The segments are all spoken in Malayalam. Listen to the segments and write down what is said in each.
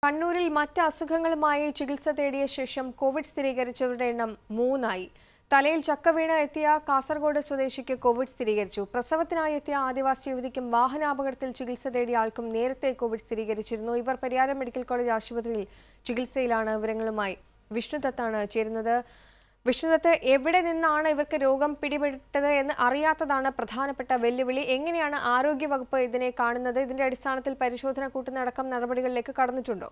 കണ്ണൂരിൽ മറ്റ് അസുഖങ്ങളുമായി ചികിത്സ തേടിയ ശേഷം കോവിഡ് സ്ഥിരീകരിച്ചവരുടെ എണ്ണം മൂന്നായി തലയിൽ ചക്ക വീണ് എത്തിയ കാസർഗോഡ് സ്വദേശിക്ക് കോവിഡ് സ്ഥിരീകരിച്ചു പ്രസവത്തിനായി എത്തിയ ആദിവാസി യുവതിക്കും വാഹനാപകടത്തിൽ ചികിത്സ തേടിയ ആൾക്കും നേരത്തെ കോവിഡ് സ്ഥിരീകരിച്ചിരുന്നു ഇവർ പരിയാരം മെഡിക്കൽ കോളേജ് ആശുപത്രിയിൽ ചികിത്സയിലാണ് വിവരങ്ങളുമായി വിഷ്ണുദത്താണ് ചേരുന്നത് വിഷ്ണുദത്ത് എവിടെ നിന്നാണ് ഇവർക്ക് രോഗം പിടിപെട്ടത് എന്ന് അറിയാത്തതാണ് പ്രധാനപ്പെട്ട വെല്ലുവിളി എങ്ങനെയാണ് ആരോഗ്യവകുപ്പ് ഇതിനെ കാണുന്നത് ഇതിന്റെ അടിസ്ഥാനത്തിൽ പരിശോധന കൂട്ടുന്നടക്കം നടപടികളിലേക്ക് കടന്നിട്ടുണ്ടോ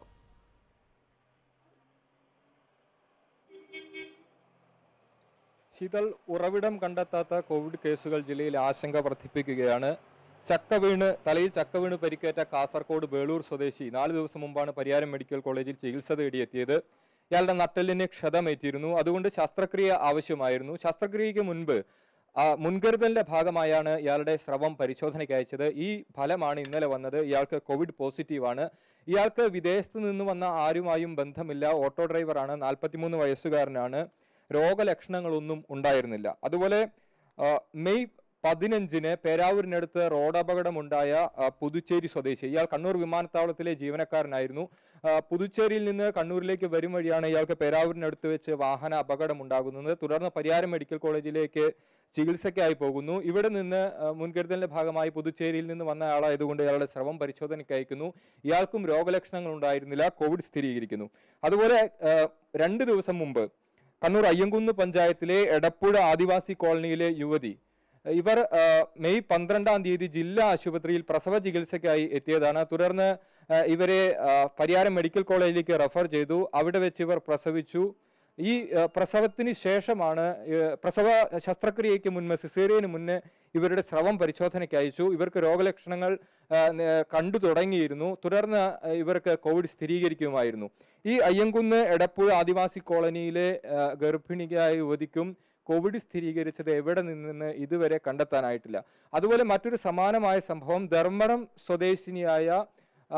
ശീതൾ ഉറവിടം കണ്ടെത്താത്ത കോവിഡ് കേസുകൾ ജില്ലയിൽ ആശങ്ക വർദ്ധിപ്പിക്കുകയാണ് ചക്ക വീണ് തലയിൽ ചക്ക വീണ് പരിക്കേറ്റ കാസർഗോഡ് വേളൂർ സ്വദേശി നാല് ദിവസം മുമ്പാണ് പരിയാരം മെഡിക്കൽ കോളേജിൽ ചികിത്സ തേടിയെത്തിയത് ഇയാളുടെ നട്ടെല്ലിന് ക്ഷതമേറ്റിരുന്നു അതുകൊണ്ട് ശസ്ത്രക്രിയ ആവശ്യമായിരുന്നു ശസ്ത്രക്രിയയ്ക്ക് മുൻപ് ആ, മുൻകരുതലിന്റെ ഭാഗമായാണ് ഇയാളുടെ സ്രവം പരിശോധനയ്ക്ക് അയച്ചത് ഈ ഫലമാണ് ഇന്നലെ വന്നത് ഇയാൾക്ക് കോവിഡ് പോസിറ്റീവാണ് ഇയാൾക്ക് വിദേശത്ത് നിന്ന് വന്ന ആരുമായും ബന്ധമില്ല ഓട്ടോ ഡ്രൈവറാണ് നാൽപ്പത്തിമൂന്ന് വയസ്സുകാരനാണ് രോഗലക്ഷണങ്ങളൊന്നും ഉണ്ടായിരുന്നില്ല അതുപോലെ ആ, മെയ് പതിനഞ്ചിന് പേരാവൂരിനടുത്ത് റോഡപകടമുണ്ടായ ആ, പുതുച്ചേരി സ്വദേശി ഇയാൾ കണ്ണൂർ വിമാനത്താവളത്തിലെ ജീവനക്കാരനായിരുന്നു ആ, പുതുച്ചേരിയിൽ നിന്ന് കണ്ണൂരിലേക്ക് വരും വഴിയാണ് ഇയാൾക്ക് പേരാവൂരിനടുത്ത് വെച്ച് വാഹന അപകടം ഉണ്ടാകുന്നത് തുടർന്ന് പരിയാരം മെഡിക്കൽ കോളേജിലേക്ക് ചികിത്സയ്ക്കായി പോകുന്നു ഇവിടെ നിന്ന് ആ, മുൻകരുതലിന്റെ ഭാഗമായി പുതുച്ചേരിയിൽ നിന്ന് വന്ന ആളായതുകൊണ്ട് ഇയാളുടെ സ്രവം പരിശോധനയ്ക്ക് അയക്കുന്നു ഇയാൾക്കും രോഗലക്ഷണങ്ങൾ ഉണ്ടായിരുന്നില്ല കോവിഡ് സ്ഥിരീകരിക്കുന്നു അതുപോലെ ആ, രണ്ട് ദിവസം മുമ്പ് കണ്ണൂർ അയ്യങ്കുന്ന് പഞ്ചായത്തിലെ എടപ്പുഴ ആദിവാസി കോളനിയിലെ യുവതി ഇവർ ആ, മെയ് പന്ത്രണ്ടാം തീയതി ജില്ലാ ആശുപത്രിയിൽ പ്രസവ ചികിത്സയ്ക്കായി എത്തിയതാണ് തുടർന്ന് ആ, ഇവരെ ആ, പരിയാരം മെഡിക്കൽ കോളേജിലേക്ക് റെഫർ ചെയ്തു അവിടെ വെച്ച് ഇവർ പ്രസവിച്ചു ഈ ആ, പ്രസവത്തിന് ശേഷമാണ് ഏ, പ്രസവ ശസ്ത്രക്രിയയ്ക്ക് മുൻപ് സിസേറിയന് മുന്നേ ഇവരുടെ സ്രവം പരിശോധനയ്ക്ക് അയച്ചു ഇവർക്ക് രോഗലക്ഷണങ്ങൾ ആ, ന- കണ്ടു തുടങ്ങിയിരുന്നു തുടർന്ന് ആ, ഇവർക്ക് കോവിഡ് സ്ഥിരീകരിക്കുമായിരുന്നു ഈ അയ്യങ്കുന്ന് എടപ്പുഴ ആദിവാസി കോളനിയിലെ ആ, ഗർഭിണിയായ യുവതിക്കും കോവിഡ് സ്ഥിരീകരിച്ചത് എവിടെ നിന്നെന്ന് ഇതുവരെ കണ്ടെത്താനായിട്ടില്ല അതുപോലെ മറ്റൊരു സമാനമായ സംഭവം ധർമ്മടം സ്വദേശിനിയായ ആ,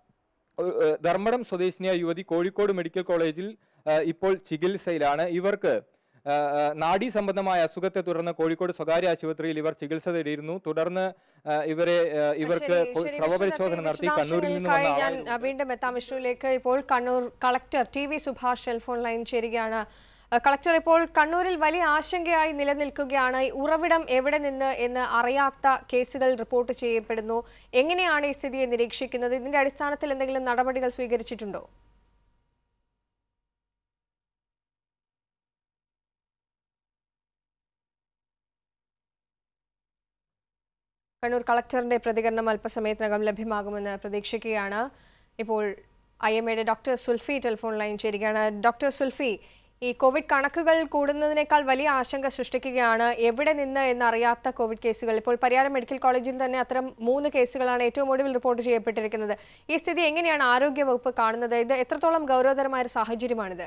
ഒരു, ഏ, ധർമ്മടം സ്വദേശിനിയായ യുവതി കോഴിക്കോട് മെഡിക്കൽ കോളേജിൽ ആ, ഇപ്പോൾ ചികിത്സയിലാണ് ഇവർക്ക് ആ, ആ, നാഡീ സംബന്ധമായ അസുഖത്തെ തുടർന്ന് കോഴിക്കോട് സ്വകാര്യ ആശുപത്രിയിൽ ഇവർ ചികിത്സ തേടിയിരുന്നു തുടർന്ന് ആ, ഇവരെ ആ, ഇവർക്ക് ശരി, കൊ- ശരി, സ്രവ വിഷ്ണുദത്തേ, പരിശോധന നടത്തി കണ്ണൂരിൽ നിന്ന് വിശദാംശങ്ങൾക്കായി വന്ന ഞാൻ ആളായിരുന്നു. ആ, വീണ്ടും എത്താം വിഷ്ണുവിലേക്ക് ഇപ്പോൾ Kannur collector T V Subhash telephone line ചേരുകയാണ് ആ, കളക്ടർ ഇപ്പോൾ കണ്ണൂരിൽ വലിയ ആശങ്കയായി നിലനിൽക്കുകയാണ് ഈ ഉറവിടം എവിടെ നിന്ന് എന്ന് അറിയാത്ത കേസുകൾ റിപ്പോർട്ട് ചെയ്യപ്പെടുന്നു എങ്ങനെയാണ് ഈ സ്ഥിതിയെ നിരീക്ഷിക്കുന്നത് ഇതിന്റെ അടിസ്ഥാനത്തിൽ എന്തെങ്കിലും നടപടികൾ സ്വീകരിച്ചിട്ടുണ്ടോ കണ്ണൂർ കളക്ടറിന്റെ പ്രതികരണം അല്പസമയത്തിനകം ലഭ്യമാകുമെന്ന് പ്രതീക്ഷിക്കുകയാണ് ഇപ്പോൾ ഐ എം എയുടെ ഡോക്ടർ സുൽഫി ടെലിഫോൺ ലൈൻ ചേരുകയാണ് ഡോക്ടർ സുൽഫി ഈ കോവിഡ് കണക്കുകൾ കൂടുന്നതിനേക്കാൾ വലിയ ആശങ്ക സൃഷ്ടിക്കുകയാണ് എവിടെ നിന്ന് എന്നറിയാത്ത കോവിഡ് കേസുകൾ ഇപ്പോൾ പരിയാരം മെഡിക്കൽ കോളേജിൽ തന്നെ അത്തരം മൂന്ന് കേസുകളാണ് ഏറ്റവും ഒടുവിൽ റിപ്പോർട്ട് ചെയ്യപ്പെട്ടിരിക്കുന്നത് ഈ സ്ഥിതി എങ്ങനെയാണ് ആരോഗ്യവകുപ്പ് കാണുന്നത് ഇത് എത്രത്തോളം ഗൗരവതരമായ ഒരു സാഹചര്യമാണിത്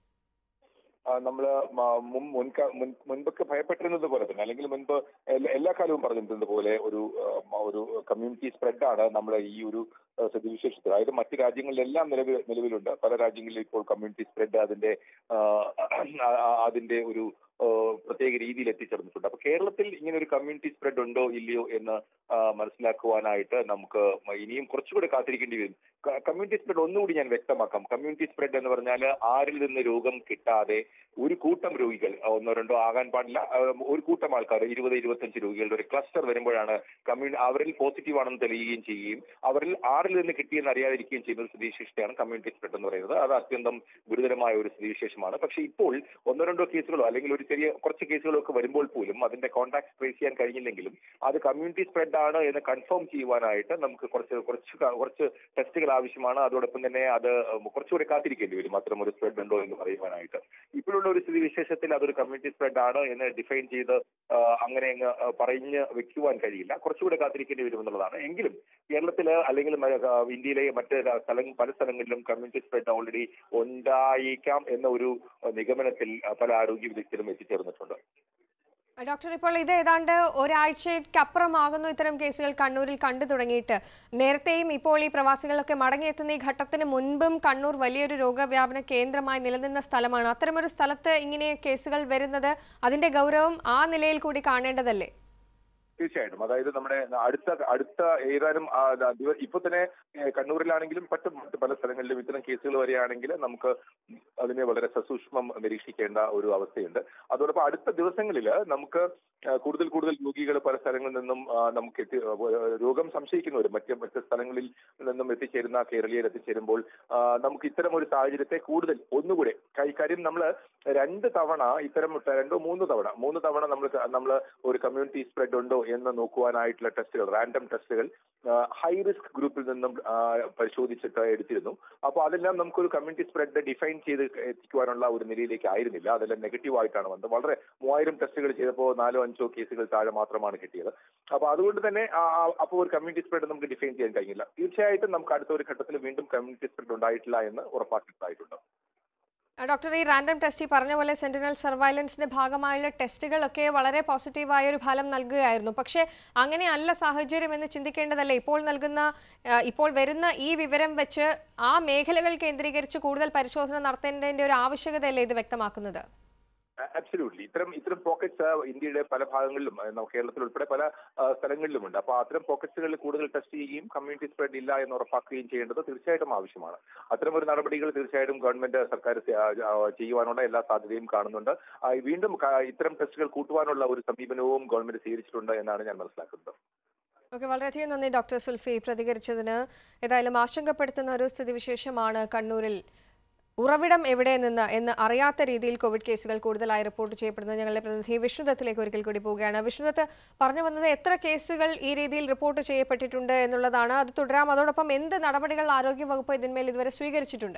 നമ്മൾ മുൻക മുൻ- മുൻപൊക്കെ ഭയപ്പെട്ടിരുന്നത് പോലെ തന്നെ അല്ലെങ്കിൽ മുൻപ് എല്ലാ- എല്ലാ കാലവും പറഞ്ഞിരുന്നത് പോലെ ഒരു ആ, മ- ഒരു കമ്മ്യൂണിറ്റി സ്പ്രെഡാണ് നമ്മുടെ ഈ ഒരു ആ, സ്ഥിതിവിശേഷത്തിൽ അതായത് മറ്റ് രാജ്യങ്ങളിലെല്ലാം നിലവിൽ നിലവിലുണ്ട് പല രാജ്യങ്ങളിലും ഇപ്പോൾ കമ്മ്യൂണിറ്റി സ്പ്രെഡ് അതിന്റെ ആ, ആ- ആ- അതിന്റെ ഒരു ആ, പ്രത്യേക രീതിയിൽ എത്തിച്ചേർന്നിട്ടുണ്ട് അപ്പൊ കേരളത്തിൽ ഇങ്ങനെ ഒരു കമ്മ്യൂണിറ്റി സ്പ്രെഡ് ഉണ്ടോ ഇല്ലയോ എന്ന് ആ, മനസ്സിലാക്കുവാനായിട്ട് നമുക്ക് ഇനിയും കുറച്ചുകൂടി കാത്തിരിക്കേണ്ടി വരും ക- കമ്മ്യൂണിറ്റി സ്പ്രെഡ് ഒന്നുകൂടി ഞാൻ വ്യക്തമാക്കാം കമ്മ്യൂണിറ്റി സ്പ്രെഡ് എന്ന് പറഞ്ഞാൽ ആരിൽ നിന്ന് രോഗം കിട്ടാതെ ഒരു കൂട്ടം രോഗികൾ ആ, ഒന്നോ രണ്ടോ ആകാൻ പാടില്ല ആ, ഒരു കൂട്ടം ആൾക്കാർ ഇരുപത് ഇരുപത്തഞ്ച് രോഗികളുടെ ഒരു ക്ലസ്റ്റർ വരുമ്പോഴാണ് കമ്മ്യൂണി അവരിൽ പോസിറ്റീവ് ആണെന്ന് തെളിയുകയും ചെയ്യുകയും അവരിൽ ആറിൽ നിന്ന് കിട്ടിയെന്ന് അറിയാതിരിക്കുകയും ചെയ്യുന്ന ഒരു സ്ഥിതിവിശേഷത്തെയാണ് കമ്മ്യൂണിറ്റി സ്പ്രെഡ് എന്ന് പറയുന്നത് അത് അത്യന്തം ഗുരുതരമായ ഒരു സ്ഥിതിവിശേഷമാണ് പക്ഷേ ഇപ്പോൾ ഒന്നോ രണ്ടോ കേസുകളോ അല്ലെങ്കിൽ ഒരു ചെറിയ കുറച്ച് കേസുകളോ ഒക്കെ വരുമ്പോൾ പോലും അതിന്റെ കോൺടാക്ട് ട്രേസ് ചെയ്യാൻ കഴിഞ്ഞില്ലെങ്കിലും അത് കമ്മ്യൂണിറ്റി സ്പ്രെഡ് ആണ് എന്ന് കൺഫേം ചെയ്യുവാനായിട്ട് നമുക്ക് കുറച്ച് കുറച്ച് ക- കുറച്ച് ടെസ്റ്റുകൾ ആവശ്യമാണ് അതോടൊപ്പം തന്നെ അത് കുറച്ചുകൂടി കാത്തിരിക്കേണ്ടി വരും അത്തരം ഒരു സ്പ്രെഡ് ഉണ്ടോ എന്ന് പറയുവാനായിട്ട് ഇപ്പോഴുള്ള ഒരു സ്ഥിതിവിശേഷത്തിൽ അതൊരു കമ്മ്യൂണിറ്റി സ്പ്രെഡ് ആണ് എന്ന് ഡിഫൈൻ ചെയ്ത് ആ, അങ്ങനെ അങ്ങ് ആ, പറഞ്ഞ് വെക്കുവാൻ കഴിയില്ല കുറച്ചുകൂടി കാത്തിരിക്കേണ്ടി വരും എന്നുള്ളതാണ് എങ്കിലും കേരളത്തില് അല്ലെങ്കിൽ മ- ആ, ഇന്ത്യയിലെ മറ്റ് ര- സ്ഥലം പല സ്ഥലങ്ങളിലും കമ്മ്യൂണിറ്റി സ്പ്രെഡ് ഓൾറെഡി ഉണ്ടായേക്കാം എന്ന ഒരു ആ, നിഗമനത്തിൽ ആ, പല ആരോഗ്യ വിദഗ്ധരും എത്തിച്ചേർന്നിട്ടുണ്ട് ഡോക്ടർ ഇപ്പോൾ ഇത് ഏതാണ്ട് ഒരാഴ്ചയ്ക്കപ്പുറമാകുന്നു ഇത്തരം കേസുകൾ കണ്ണൂരിൽ കണ്ടു തുടങ്ങിയിട്ട് നേരത്തെയും ഇപ്പോൾ ഈ പ്രവാസികളൊക്കെ മടങ്ങിയെത്തുന്ന ഈ ഘട്ടത്തിന് മുൻപും കണ്ണൂർ വലിയൊരു രോഗവ്യാപന കേന്ദ്രമായി നിലനിന്ന സ്ഥലമാണ് അത്തരമൊരു സ്ഥലത്ത് ഇങ്ങനെ കേസുകൾ വരുന്നത് അതിന്റെ ഗൗരവം ആ നിലയിൽ കൂടി കാണേണ്ടതല്ലേ തീർച്ചയായിട്ടും അതായത് നമ്മുടെ അടുത്ത അടുത്ത ഏതാനും ആ, ദ- ദിവ- ഇപ്പൊ തന്നെ ഏഹ്, കണ്ണൂരിലാണെങ്കിലും മറ്റു മറ്റു പല സ്ഥലങ്ങളിലും ഇത്തരം കേസുകൾ വരികയാണെങ്കിൽ നമുക്ക് അതിനെ വളരെ സസൂക്ഷ്മം നിരീക്ഷിക്കേണ്ട ഒരു അവസ്ഥയുണ്ട് അതോടൊപ്പം അടുത്ത ദിവസങ്ങളിൽ നമുക്ക് ആ, കൂടുതൽ കൂടുതൽ രോഗികൾ പല സ്ഥലങ്ങളിൽ നിന്നും ആ, നമുക്ക് എത്തി ആ, രോഗം സംശയിക്കുന്നവർ മറ്റ് മറ്റ് സ്ഥലങ്ങളിൽ നിന്നും എത്തിച്ചേരുന്ന കേരളീയർ എത്തിച്ചേരുമ്പോൾ ആ, നമുക്ക് ഇത്തരം ഒരു സാഹചര്യത്തെ കൂടുതൽ ഒന്നുകൂടെ കൈ- കാര്യം നമ്മൾ രണ്ട് തവണ ഇത്തരം രണ്ടോ മൂന്ന് തവണ മൂന്ന് തവണ നമ്മൾ നമ്മൾ ഒരു കമ്മ്യൂണിറ്റി സ്പ്രെഡ് ഉണ്ടോ എന്ന് നോക്കുവാനായിട്ടുള്ള ടെസ്റ്റുകൾ റാൻഡം ടെസ്റ്റുകൾ ഹൈ റിസ്ക് ഗ്രൂപ്പിൽ നിന്നും ആ, പരിശോധിച്ചിട്ട് എടുത്തിരുന്നു അപ്പോൾ അതെല്ലാം നമുക്കൊരു കമ്മ്യൂണിറ്റി സ്പ്രെഡ് ഡിഫൈൻ ചെയ്ത് എത്തിക്കുവാനുള്ള ഒരു നിലയിലേക്ക് ആയിരുന്നില്ല അതെല്ലാം നെഗറ്റീവ് ആയിട്ടാണ് വന്നത് വളരെ മൂവായിരം ടെസ്റ്റുകൾ ചെയ്തപ്പോൾ നാലോ അഞ്ചോ കേസുകൾ താഴെ മാത്രമാണ് കിട്ടിയത് അപ്പോൾ അതുകൊണ്ട് തന്നെ അപ്പോൾ ഒരു കമ്മ്യൂണിറ്റി സ്പ്രെഡ് നമുക്ക് ഡിഫൈൻ ചെയ്യാൻ കഴിഞ്ഞില്ല തീർച്ചയായിട്ടും നമുക്ക് അടുത്ത ഒരു ഘട്ടത്തിൽ വീണ്ടും കമ്മ്യൂണിറ്റി സ്പ്രെഡ് ഉണ്ടായിട്ടില്ല എന്ന് ഉറപ്പാക്കിയിട്ടായിട്ടുണ്ട് ആ, ഡോക്ടർ ഈ റാൻഡം ടെസ്റ്റ് ഈ പറഞ്ഞ പോലെ സെന്റിനൽ സർവൈലൻസിന്റെ ഭാഗമായുള്ള ടെസ്റ്റുകളൊക്കെ വളരെ പോസിറ്റീവായ ഒരു ഫലം നൽകുകയായിരുന്നു പക്ഷേ അങ്ങനെയല്ല സാഹചര്യം എന്ന് ചിന്തിക്കേണ്ടതല്ലേ ഇപ്പോൾ നൽകുന്ന ആ, ഇപ്പോൾ വരുന്ന ഈ വിവരം വെച്ച് ആ മേഖലകൾ കേന്ദ്രീകരിച്ച് കൂടുതൽ പരിശോധന നടത്തേണ്ടതിന്റെ ഒരു ആവശ്യകതയല്ലേ ഇത് വ്യക്തമാക്കുന്നത് അബ്സല്യൂട്ട്ലി ഇത്തരം ഇത്തരം പോക്കറ്റ്സ് ഇന്ത്യയുടെ പല ഭാഗങ്ങളിലും ആ, നമുക്ക് കേരളത്തിൽ ഉൾപ്പെടെ പല ആ, സ്ഥലങ്ങളിലുമുണ്ട് അപ്പോൾ അത്തരം പോക്കറ്റ്സുകളിൽ കൂടുതൽ ടെസ്റ്റ് ചെയ്യുകയും കമ്മ്യൂണിറ്റി സ്പ്രെഡ് ഇല്ല എന്ന് ഉറപ്പാക്കുകയും ചെയ്യേണ്ടത് തീർച്ചയായിട്ടും ആവശ്യമാണ് അത്തരം ഒരു നടപടികൾ തീർച്ചയായിട്ടും ഗവൺമെന്റ് സർക്കാർ ചെ- ആ, ആ, ചെയ്യുവാനുള്ള എല്ലാ സാധ്യതയും കാണുന്നുണ്ട് ആ, വീണ്ടും ക- ഇത്തരം ടെസ്റ്റുകൾ കൂട്ടുവാനുള്ള ഒരു സമീപനവും ഗവൺമെന്റ് സ്വീകരിച്ചിട്ടുണ്ട് എന്നാണ് ഞാൻ മനസ്സിലാക്കുന്നത് ഓക്കെ വളരെയധികം നന്ദി ഡോക്ടർ സുൽഫി പ്രതികരിച്ചതിന് ഏതായാലും ആശങ്കപ്പെടുത്തുന്ന ഒരു സ്ഥിതിവിശേഷമാണ് കണ്ണൂരിൽ ഉറവിടം എവിടെ നിന്ന് എന്ന് അറിയാത്ത രീതിയിൽ കോവിഡ് കേസുകൾ കൂടുതലായി റിപ്പോർട്ട് ചെയ്യപ്പെടുന്നത് ഞങ്ങളുടെ പ്രതിനിധി വിഷ്ണുദത്തിലേക്ക് ഒരിക്കൽ കൂടി പോവുകയാണ് വിഷ്ണുദത്ത് പറഞ്ഞു വന്നത് എത്ര കേസുകൾ ഈ രീതിയിൽ റിപ്പോർട്ട് ചെയ്യപ്പെട്ടിട്ടുണ്ട് എന്നുള്ളതാണ് അത് തുടരാം അതോടൊപ്പം എന്ത് നടപടികൾ ആരോഗ്യവകുപ്പ് ഇതിന്മേൽ ഇതുവരെ സ്വീകരിച്ചിട്ടുണ്ട്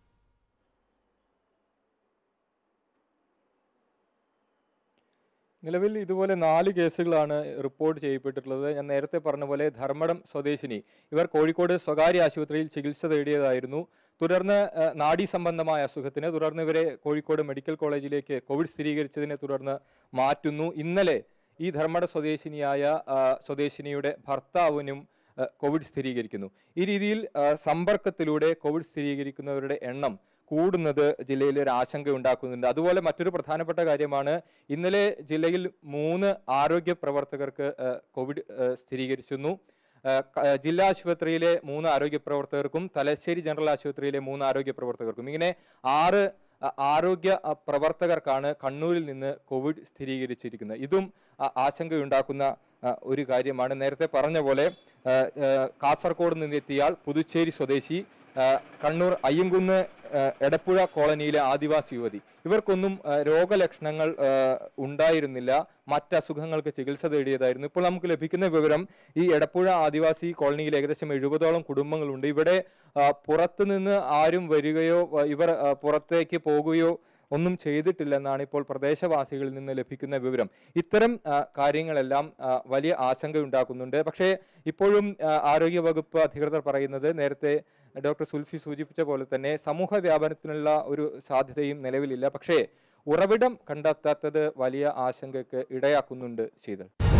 നിലവിൽ ഇതുപോലെ നാല് കേസുകളാണ് റിപ്പോർട്ട് ചെയ്യപ്പെട്ടിട്ടുള്ളത് ഞാൻ നേരത്തെ പറഞ്ഞ പോലെ ധർമ്മടം സ്വദേശിനി ഇവർ കോഴിക്കോട് സ്വകാര്യ ആശുപത്രിയിൽ ചികിത്സ തേടിയതായിരുന്നു തുടർന്ന് ഏഹ്, നാഡീ സംബന്ധമായ അസുഖത്തിന് തുടർന്ന് ഇവരെ കോഴിക്കോട് മെഡിക്കൽ കോളേജിലേക്ക് കോവിഡ് സ്ഥിരീകരിച്ചതിനെ തുടർന്ന് മാറ്റുന്നു ഇന്നലെ ഈ ധർമ്മട സ്വദേശിനിയായ ആ, സ്വദേശിനിയുടെ ഭർത്താവിനും ആ, കോവിഡ് സ്ഥിരീകരിക്കുന്നു ഈ രീതിയിൽ ആ, സമ്പർക്കത്തിലൂടെ കോവിഡ് സ്ഥിരീകരിക്കുന്നവരുടെ എണ്ണം കൂടുന്നത് ജില്ലയിൽ ഒരു ആശങ്ക ഉണ്ടാക്കുന്നുണ്ട് അതുപോലെ മറ്റൊരു പ്രധാനപ്പെട്ട കാര്യമാണ് ഇന്നലെ ജില്ലയിൽ മൂന്ന് ആരോഗ്യ പ്രവർത്തകർക്ക് ആ, കോവിഡ് ആ, സ്ഥിരീകരിച്ചിരുന്നു ആ, ക- ആ, ജില്ലാ ആശുപത്രിയിലെ മൂന്ന് ആരോഗ്യ പ്രവർത്തകർക്കും തലശ്ശേരി ജനറൽ ആശുപത്രിയിലെ മൂന്ന് ആരോഗ്യ പ്രവർത്തകർക്കും ഇങ്ങനെ ആറ് ആ, ആരോഗ്യ ആ, പ്രവർത്തകർക്കാണ് കണ്ണൂരിൽ നിന്ന് കോവിഡ് സ്ഥിരീകരിച്ചിരിക്കുന്നത് ഇതും ആ, ആശങ്കയുണ്ടാക്കുന്ന ആ, ഒരു കാര്യമാണ് നേരത്തെ പറഞ്ഞ പോലെ ആ, ആ, കാസർഗോഡ് നിന്നെത്തിയാൽ പുതുച്ചേരി സ്വദേശി ആ, കണ്ണൂർ അയ്യങ്കുന്ന് ആ, എടപ്പുഴ കോളനിയിലെ ആദിവാസി യുവതി ഇവർക്കൊന്നും ആ, രോഗലക്ഷണങ്ങൾ ആ, ഉണ്ടായിരുന്നില്ല മറ്റ് അസുഖങ്ങൾക്ക് ചികിത്സ തേടിയതായിരുന്നു ഇപ്പോൾ നമുക്ക് ലഭിക്കുന്ന വിവരം ഈ എടപ്പുഴ ആദിവാസി കോളനിയിൽ ഏകദേശം എഴുപതോളം കുടുംബങ്ങളുണ്ട് ഇവിടെ ആ, പുറത്തു നിന്ന് ആരും വരികയോ ആ, ഇവർ ആ, പുറത്തേക്ക് പോകുകയോ ഒന്നും ചെയ്തിട്ടില്ലെന്നാണ് ഇപ്പോൾ പ്രദേശവാസികളിൽ നിന്ന് ലഭിക്കുന്ന വിവരം ഇത്തരം ആ, കാര്യങ്ങളെല്ലാം ആ, വലിയ ആശങ്കയുണ്ടാക്കുന്നുണ്ട് പക്ഷേ ഇപ്പോഴും ആ, ആരോഗ്യവകുപ്പ് അധികൃതർ പറയുന്നത് നേരത്തെ ഡോക്ടർ സുൽഫി സൂചിപ്പിച്ച പോലെ തന്നെ സമൂഹ വ്യാപനത്തിനുള്ള ഒരു സാധ്യതയും നിലവിലില്ല പക്ഷേ ഉറവിടം കണ്ടെത്താത്തത് വലിയ ആശങ്കയ്ക്ക് ഇടയാക്കുന്നുണ്ട് ശീതൾ